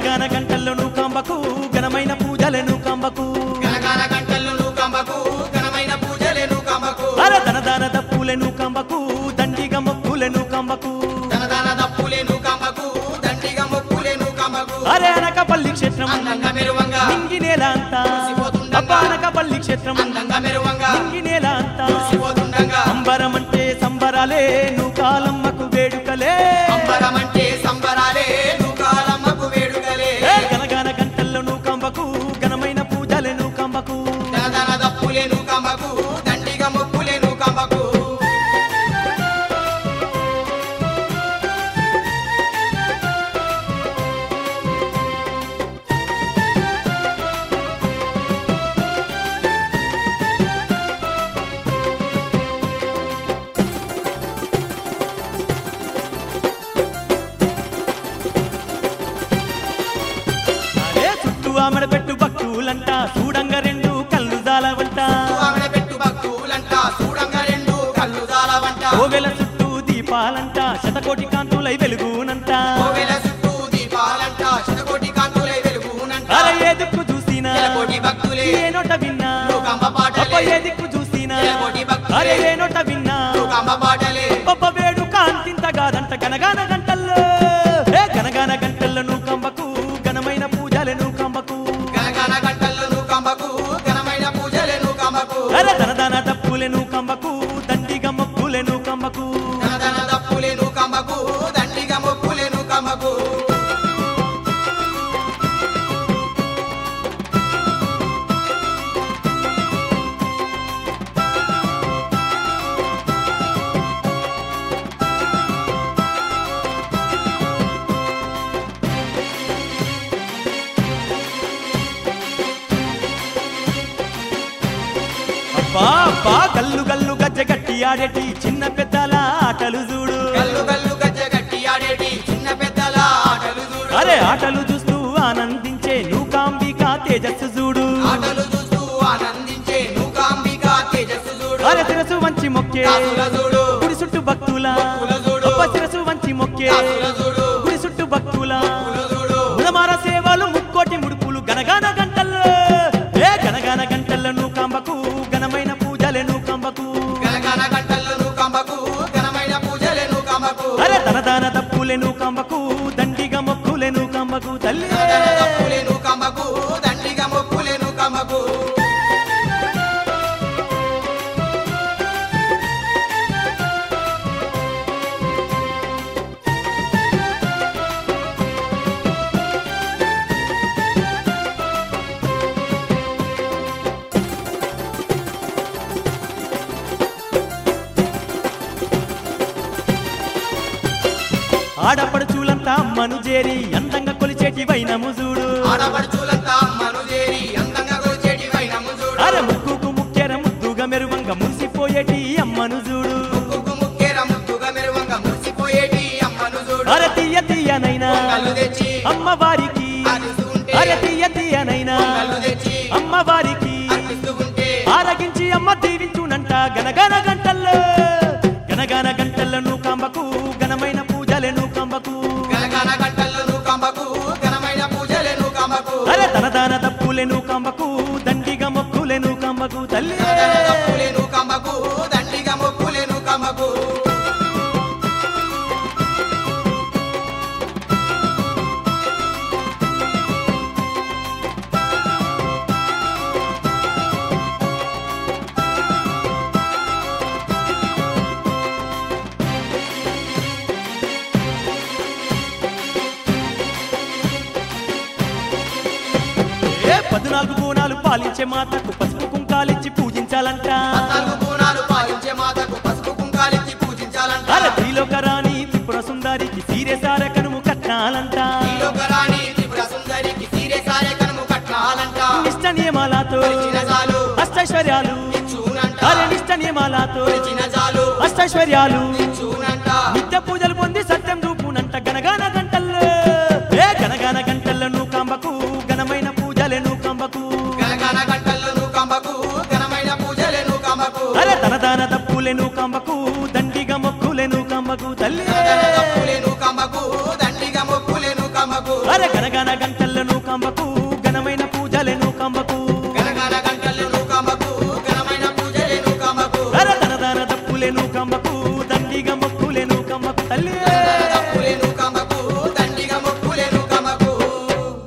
గనగాన గంటల్లోను కంబకు ఘనమైన పూజలను కంబకు గనగాన గంటలను కంబకు ఘనమైన పూజలేను కంబకు అర ధన దాన దప్పులను కంబకు దండిగ మొక్కులను కంబకు ధనదాన దప్పులేను కంబకు దండిగా మొక్కులేను కంబకు అరే అనకపల్లి క్షేత్రం అందంగా మెరువంగా నింగి నేల అంతా మురిసిపోతుండగా. అబ్బా అనకపల్లి క్షేత్రం అందంగా మెరువంగా నింగి నేల అంతా మురిసిపోతుండగా అంబరం అంటే సంబరాలే నువ్వు కాలమ్మకు వేడుకలే అంబరమంటే సంబరాలే నూకాలమ్మకు వేడుకలే ఏ గనగాన గంటల్లోను కంబకు ఘనమైన పూజలను కంబకు ధనదాన దప్పులేను కంబకు దండిగా మొక్కులేను కంబకు అరే చుట్టూ ఆమెడ పెట్టు భక్తులంట చూడంగా రెండు కళ్ళు జాలవంట ఆమెడ పెట్టు భక్తులంట చూడంగా రెండు కళ్ళు జాలవంట కోవెల చుట్టూ దీపాలంట శతకోటి కాంతులై వెలుగునంట కోవెల చుట్టూ దీపాలంట శతకోటి కాంతులై వెలుగునంట అరే ఏ దిక్కు చూసినా నెలకోటి భక్తులే ఏ నోట విన్నా లోకంబ అప్ప పాటలే ఏ దిక్కు చూసినా నెలకోటి భక్తులే అరే ఏ నోట విన్నా లోకంబ పాటలే గొప్ప వేడు కాంతింత కాదంట గనగాన గంటల్లో ఏ గనగాన గంటలను కంబకు ఘనమైన పూజలను కంబకు గనగన గంటలను కంబకు ఘనమైన పూజలేను కంబకు అరే ధనదాన తప్పులను కంబకు దండిగ మొక్కులను కంబకు ధనధన దప్పులేను కంబకు దండిగా మొక్కులేను కంబకు అబ్బా అబ్బా గల్లు గల్లు గజ్జ గట్టి ఆడేటి చిన్న పెద్దల ఆటలు చూడు గల్లు గల్లు గజ్జ గట్టి ఆడేటి చిన్న పెద్దల ఆటలు చూడు అరే ఆటలు చూస్తూ ఆనందించే నూకాంబిక తేజస్సు చూడు ఆటలు చూస్తూ ఆనందించే నూకాంబిక తేజస్సు చూడు అరే శిరసు వంచి మొక్కే దాసుల చూడు గుడి చుట్టూ భక్తుల భక్తుల చూడు. అబ్బా శిరసు వంచి మొక్కే దాసుల చూడు గుడి చుట్టూ భక్తుల భక్తుల చూడు ముదమార సేవలు ముక్కోటి ముడుపులు గనగాన గంటల్లో ఏ గనగాన గంటలను కంబకు ఘనమైన పూజలను కంబకు గనగన గంటలను కంబకు ఘనమైన పూజలేను కంబకు అరే తనదాన తప్పులెను కంబకు దండిగ మొక్కులెను కంబకు తల్లి ధనధన దప్పులేను కంబకు దండిగా మొక్కులేను కంబకు ఆడపడుచులంతా అమ్మను చేరి అందంగా కొలిచేటి వైనము చూడు ఆడపడుచులంతా మనుజేరి అందంగా కొలిచేటి వైనము చూడు అరే ముక్కుకు ముక్కెర ముద్దుగా మెరువంగా మురిసిపోయేటి అమ్మను చూడు ముక్కుకు ముక్కేర ముద్దుగా మెరువంగా మురిసిపోయేటి అమ్మను చూడు అరే తీయ తీయనైనా కళ్ళు తెచ్చి అమ్మవారికి ఆడిస్తూ ఉంటే అరే తీయ తీయనైనా కళ్ళు తెచ్చి అమ్మవారికి అర్పిస్తూ ఉంటే ఆరగించి అమ్మ దీవించునంట గనగన గంటల్లో గనగన గంటలను కంబకు ఘనమైన పూజలను కంబకు గనగన గంటలను కంబకు ఘనమైన పూజలేను కంబకు అరే తనదాన తప్పులెను కంబకు దండిగ మొక్కులెను కంబకు తల్లి ధనధన దప్పులేను కంబకు దండిగా మొక్కులేను కంబకు ఏ పద్నాలుగు బోనాలు పాలించే మాతకు పసుపు కుంకాలిచ్చి పూజించాలంట పద్నాలుగు బోనాలు పాలించే మాతకు పసుపు కుంకాలిచ్చి పూజించాలంట అరే త్రిలోక రాణి త్రిపుర సుందరికి సీరే సార కనుము కట్టాలంట శ్రీలోకరాణి త్రిపుర సుందరికి సీరే సారే కనుము కట్టాలంట నిష్ట నియమాలతో కొలిచిన చాలు అష్టైశ్వర్యాలు ఇచ్చునంట అరే నిష్ట నియమాలతో కొలిచిన చాలు అష్టైశ్వర్యాలు ఇచ్చునంట నిత్య పూజలు పొంది సత్యం చూపునంట గనగాన గంటల్లో ఏ గనగాన గంటలను కంబకు ఘనమైన పూజలను కంబకు గనగన గంటలను కంబకు ఘనమైన పూజలేను కంబకు అరే తనదాన తప్పులెను కంబకు దండిగ మొక్కులెను కంబకు తల్లి ధనధన దప్పులేను కంబకు దండిగా మొక్కులేను కంబకు అరే గనగన గంట